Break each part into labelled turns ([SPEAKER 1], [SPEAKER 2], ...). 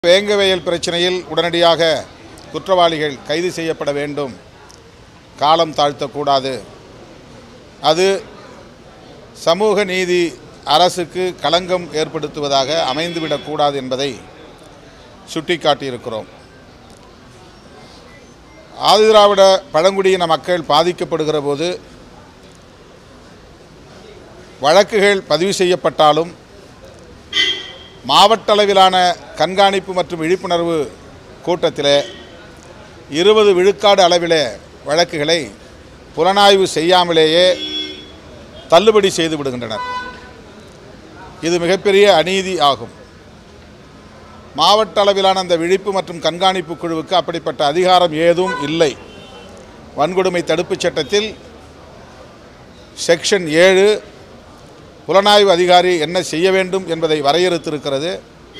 [SPEAKER 1] வேங்கவயல் பிரச்சனையில் உடனடியாக குற்றவாளிகள் கைது செய்யப்பட வேண்டும் காலம் தாழ்த்தக்கூடாது அது சமூக நீதி அரசுக்கு களங்கம் ஏற்படுத்துவதாக அமைந்துவிடக்கூடாது என்பதை சுட்டிக்காட்டியிருக்கிறோம் ஆதிதிராவிட பழங்குடியின மக்கள் பாதிக்கப்படுகிற போது வழக்குகள் பதிவு செய்யப்பட்டாலும் மாவட்ட அளவிலான கண்காணிப்பு மற்றும் விழிப்புணர்வு கூட்டத்தில் இருபது விழுக்காடு அளவிலே வழக்குகளை புலனாய்வு செய்யாமலேயே தள்ளுபடி செய்து விடுகின்றனர் இது மிகப்பெரிய அநீதி ஆகும் மாவட்ட அளவிலான அந்த விழிப்பு மற்றும் கண்காணிப்பு குழுவுக்கு அப்படிப்பட்ட அதிகாரம் ஏதும் இல்லை வன்கொடுமை தடுப்புச் சட்டத்தில் செக்ஷன் ஏழு புலனாய்வு அதிகாரி என்ன செய்ய வேண்டும் என்பதை வரையறுத்திருக்கிறது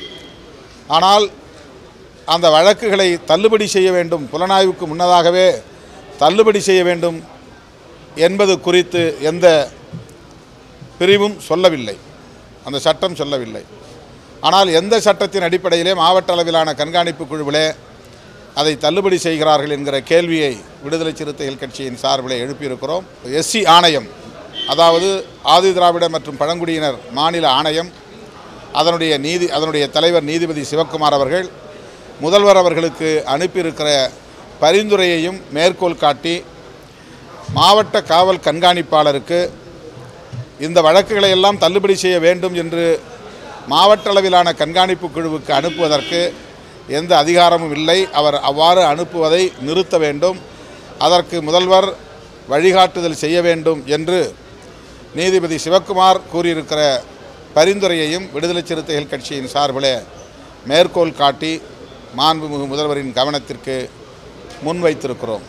[SPEAKER 1] ஆனால் அந்த வழக்குகளை தள்ளுபடி செய்ய வேண்டும் புலனாய்வுக்கு முன்னதாகவே தள்ளுபடி செய்ய வேண்டும் என்பது குறித்து எந்த பிரிவும் சொல்லவில்லை அந்த சட்டம் சொல்லவில்லை ஆனால் எந்த சட்டத்தின் அடிப்படையிலே மாவட்ட அளவிலான கண்காணிப்பு குழுவிலே அதை தள்ளுபடி செய்கிறார்கள் என்கிற கேள்வியை விடுதலை சிறுத்தைகள் கட்சியின் சார்பில் எழுப்பியிருக்கிறோம் எஸ்சி ஆணையம் அதாவது ஆதி திராவிட மற்றும் பழங்குடியினர் மாநில ஆணையம் அதனுடைய நீதி அதனுடைய தலைவர் நீதிபதி சிவக்குமார் அவர்கள் முதல்வர் அவர்களுக்கு அனுப்பியிருக்கிற பரிந்துரையையும் மேற்கோள் காட்டி மாவட்ட காவல் கண்காணிப்பாளருக்கு இந்த வழக்குகளை எல்லாம் தள்ளுபடி செய்ய வேண்டும் என்று மாவட்ட அளவிலான கண்காணிப்பு குழுவுக்கு அனுப்புவதற்கு எந்த அதிகாரமும் இல்லை அவர் அவ்வாறு அனுப்புவதை நிறுத்த வேண்டும் அதற்கு முதல்வர் வழிகாட்டுதல் செய்ய வேண்டும் என்று நீதிபதி சிவக்குமார் கூறியிருக்கிற பரிந்துரையையும் விடுதலை சிறுத்தைகள் கட்சியின் சார்பில் மேற்கோள் காட்டி மாண்புமிகு முதல்வரின் கவனத்திற்கு முன்வைத்திருக்கிறோம்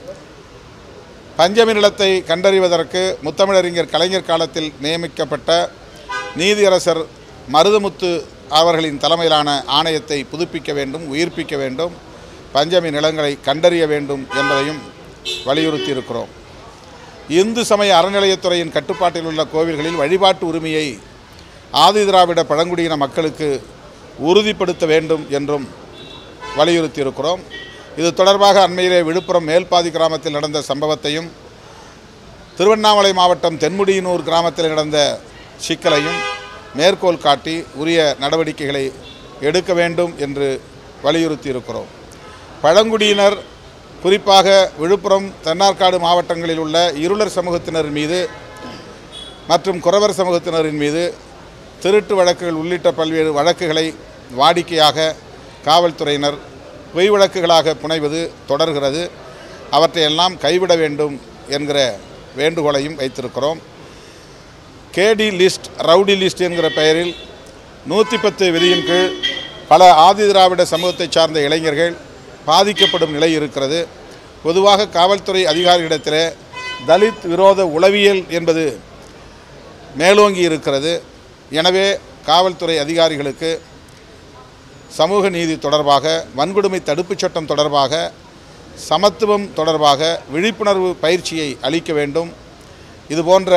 [SPEAKER 1] பஞ்சமி நிலத்தை கண்டறிவதற்கு முத்தமிழறிஞர் கலைஞர் காலத்தில் நியமிக்கப்பட்ட நீதியரசர் மருதமுத்து அவர்களின் தலைமையிலான ஆணையத்தை புதுப்பிக்க வேண்டும் உயிர்ப்பிக்க வேண்டும் பஞ்சமி நிலங்களை கண்டறிய வேண்டும் என்பதையும் வலியுறுத்தியிருக்கிறோம் இந்து சமய அறநிலையத்துறையின் கட்டுப்பாட்டில் உள்ள கோவில்களில் வழிபாட்டு உரிமையை ஆதிதிராவிட பழங்குடியின மக்களுக்கு உறுதிப்படுத்த வேண்டும் என்றும் வலியுறுத்தியிருக்கிறோம் இது தொடர்பாக அண்மையிலே விழுப்புரம் மேல்பாதி கிராமத்தில் நடந்த சம்பவத்தையும் திருவண்ணாமலை மாவட்டம் தென்முடியனூர் கிராமத்தில் நடந்த சிக்கலையும் மேற்கோள் காட்டி உரிய நடவடிக்கைகளை எடுக்க வேண்டும் என்று வலியுறுத்தியிருக்கிறோம் பழங்குடியினர் குறிப்பாக விழுப்புரம் தென்னார்காடு மாவட்டங்களில் உள்ள இருளர் சமூகத்தினர் மீது மற்றும் குறவர் சமூகத்தினரின் மீது திருட்டு வழக்குகள் உள்ளிட்ட பல்வேறு வழக்குகளை வாடிக்கையாக காவல்துறையினர் பொய் வழக்குகளாக புனைவது தொடர்கிறது அவற்றையெல்லாம் கைவிட வேண்டும் என்கிற வேண்டுகோளையும் வைத்திருக்கிறோம் கேடி லிஸ்ட் ரவுடி லிஸ்ட் என்கிற பெயரில் நூற்றி பத்து விதியின் கீழ் பல ஆதி திராவிட சமூகத்தை சார்ந்த இளைஞர்கள் பாதிக்கப்படும் நிலை இருக்கிறது பொதுவாக காவல்துறை அதிகாரிகளிடத்தில் தலித் விரோத உளவியல் என்பது மேலோங்கி இருக்கிறது எனவே காவல்துறை அதிகாரிகளுக்கு சமூக நீதி தொடர்பாக வன்கொடுமை தடுப்புச் சட்டம் தொடர்பாக சமத்துவம் தொடர்பாக விழிப்புணர்வு பயிற்சியை அளிக்க வேண்டும் இதுபோன்ற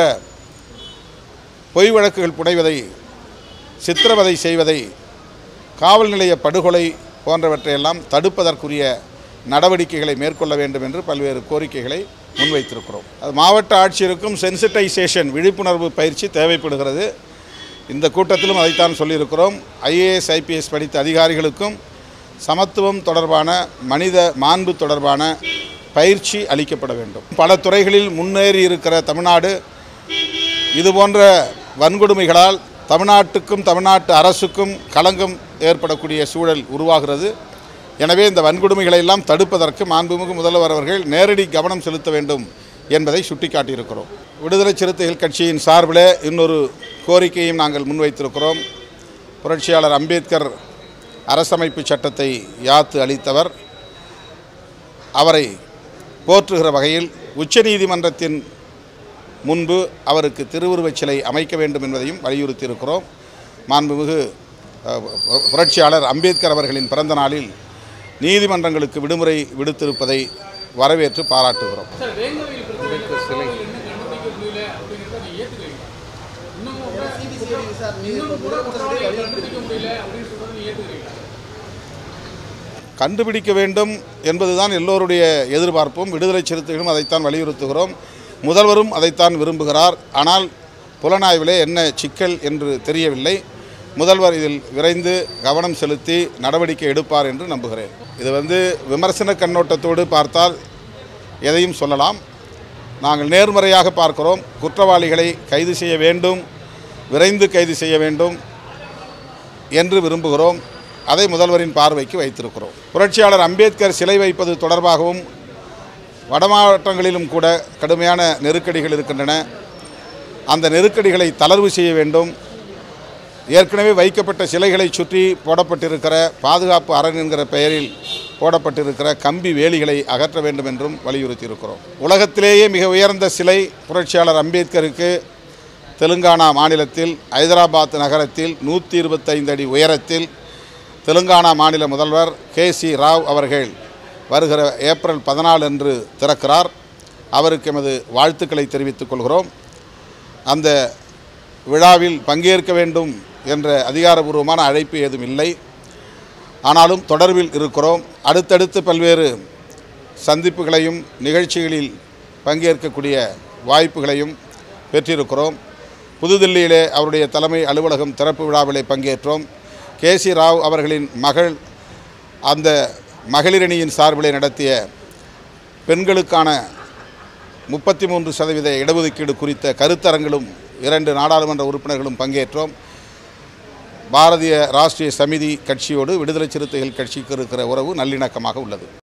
[SPEAKER 1] பொய் வழக்குகள் புனைவதை சித்திரவதை செய்வதை காவல் நிலைய படுகொலை போன்றவற்றையெல்லாம் தடுப்பதற்குரிய நடவடிக்கைகளை மேற்கொள்ள வேண்டும் என்று பல்வேறு கோரிக்கைகளை முன்வைத்திருக்கிறோம் அது மாவட்ட ஆட்சியருக்கும் சென்சிட்டைசேஷன் விழிப்புணர்வு பயிற்சி தேவைப்படுகிறது இந்த கூட்டத்திலும் அதைத்தான் சொல்லியிருக்கிறோம் ஐஏஎஸ் ஐபிஎஸ் படித்த அதிகாரிகளுக்கும் சமத்துவம் தொடர்பான மனித மாண்பு தொடர்பான பயிற்சி அளிக்கப்பட வேண்டும் பல துறைகளில் முன்னேறி இருக்கிற தமிழ்நாடு இதுபோன்ற வன்கொடுமைகளால் தமிழ்நாட்டுக்கும் தமிழ்நாட்டு அரசுக்கும் களங்கம் ஏற்படக்கூடிய சூழல் உருவாகிறது எனவே இந்த வன்கொடுமைகளை எல்லாம் தடுப்பதற்கு மாண்புமிகு முதல்வர் அவர்கள் நேரடி கவனம் செலுத்த வேண்டும் என்பதை சுட்டிக்காட்டியிருக்கிறோம் விடுதலை சிறுத்தைகள் கட்சியின் சார்பில் இன்னொரு கோரிக்கையும் நாங்கள் முன்வைத்திருக்கிறோம் புரட்சியாளர் அம்பேத்கர் அரசமைப்பு சட்டத்தை யாத்து அளித்தவர் அவரை போற்றுகிற வகையில் உச்சநீதிமன்றத்தின் முன்பு அவருக்கு திருவுருவச் சிலை அமைக்க வேண்டும் என்பதையும் வலியுறுத்தியிருக்கிறோம் மாண்புமிகு அஹ், புரட்சியாளர் அம்பேத்கர் அவர்களின் பிறந்த நாளில் நீதிமன்றங்களுக்கு விடுமுறை விடுத்திருப்பதை வரவேற்று பாராட்டுகிறோம்
[SPEAKER 2] சார் வேங்கவையில் பிரச்சனை இன்னும் கண்டுபிடிக்க முடியல அப்படிங்கிறத நீங்க ஏத்துக்கிறீங்க இன்னமும் கூட இன்னும் கூட குற்றவாளிகளை கண்டுபிடிக்க முடியல அப்படின்னு சொல்றதை நீங்க ஏத்துக்கிறீங்களா
[SPEAKER 1] கண்டுபிடிக்க வேண்டும் என்பதுதான் எல்லோருடைய எதிர்பார்ப்பும் விடுதலை சிறுத்தைகளும் அதைத்தான் வலியுறுத்துகிறோம் முதல்வரும் அதைத்தான் விரும்புகிறார் ஆனால் புலனாய்விலே என்ன சிக்கல் என்று தெரியவில்லை முதல்வர் இதில் விரைந்து கவனம் செலுத்தி நடவடிக்கை எடுப்பார் என்று நம்புகிறேன் இது வந்து விமர்சன கண்ணோட்டத்தோடு பார்த்தால் எதையும் சொல்லலாம் நாங்கள் நேர்மறையாக பார்க்கிறோம் குற்றவாளிகளை கைது செய்ய வேண்டும் விரைந்து கைது செய்ய வேண்டும் என்று விரும்புகிறோம் அதை முதல்வரின் பார்வைக்கு வைத்திருக்கிறோம் புரட்சியாளர் அம்பேத்கர் சிலை வைப்பது தொடர்பாகவும் வடமாவட்டங்களிலும் கூட கடுமையான நெருக்கடிகள் இருக்கின்றன அந்த நெருக்கடிகளை தளர்வு செய்ய வேண்டும் ஏற்கனவே வைக்கப்பட்ட சிலைகளை சுற்றி போடப்பட்டிருக்கிற பாதுகாப்பு அரண் என்கிற பெயரில் போடப்பட்டிருக்கிற கம்பி வேலிகளை அகற்ற வேண்டும் என்றும் வலியுறுத்தியிருக்கிறோம் உலகத்திலேயே மிக உயர்ந்த சிலை புரட்சியாளர் அம்பேத்கருக்கு தெலுங்கானா மாநிலத்தில் ஹைதராபாத் நகரத்தில் நூற்றி இருபத்தைந்து அடி உயரத்தில் தெலுங்கானா மாநில முதல்வர் கே சி ராவ் அவர்கள் வருகிற ஏப்ரல் பதினாலு அன்று திறக்கிறார் அவருக்கு எமது வாழ்த்துக்களை தெரிவித்துக் கொள்கிறோம் அந்த விழாவில் பங்கேற்க வேண்டும் என்ற அதிகாரபூர்வமான அழைப்பு ஏதும் இல்லை ஆனாலும் தொடர்பில் இருக்கிறோம் அடுத்தடுத்து பல்வேறு சந்திப்புகளையும் நிகழ்ச்சிகளில் பங்கேற்கக்கூடிய வாய்ப்புகளையும் பெற்றிருக்கிறோம் புதுதில்லியிலே அவருடைய தலைமை அலுவலகம் திறப்பு விழாவிலே பங்கேற்றோம் கே சி ராவ் அவர்களின் மகள் அந்த மகளிரணியின் சார்பிலே நடத்திய பெண்களுக்கான முப்பத்தி மூன்று சதவீத இடஒதுக்கீடு குறித்த கருத்தரங்களும் இரண்டு நாடாளுமன்ற உறுப்பினர்களும் பங்கேற்றோம் பாரதிய ராஷ்டிரிய சமிதி கட்சியோடு விடுதலை சிறுத்தைகள் கட்சிக்கு இருக்கிற உறவு நல்லிணக்கமாக உள்ளது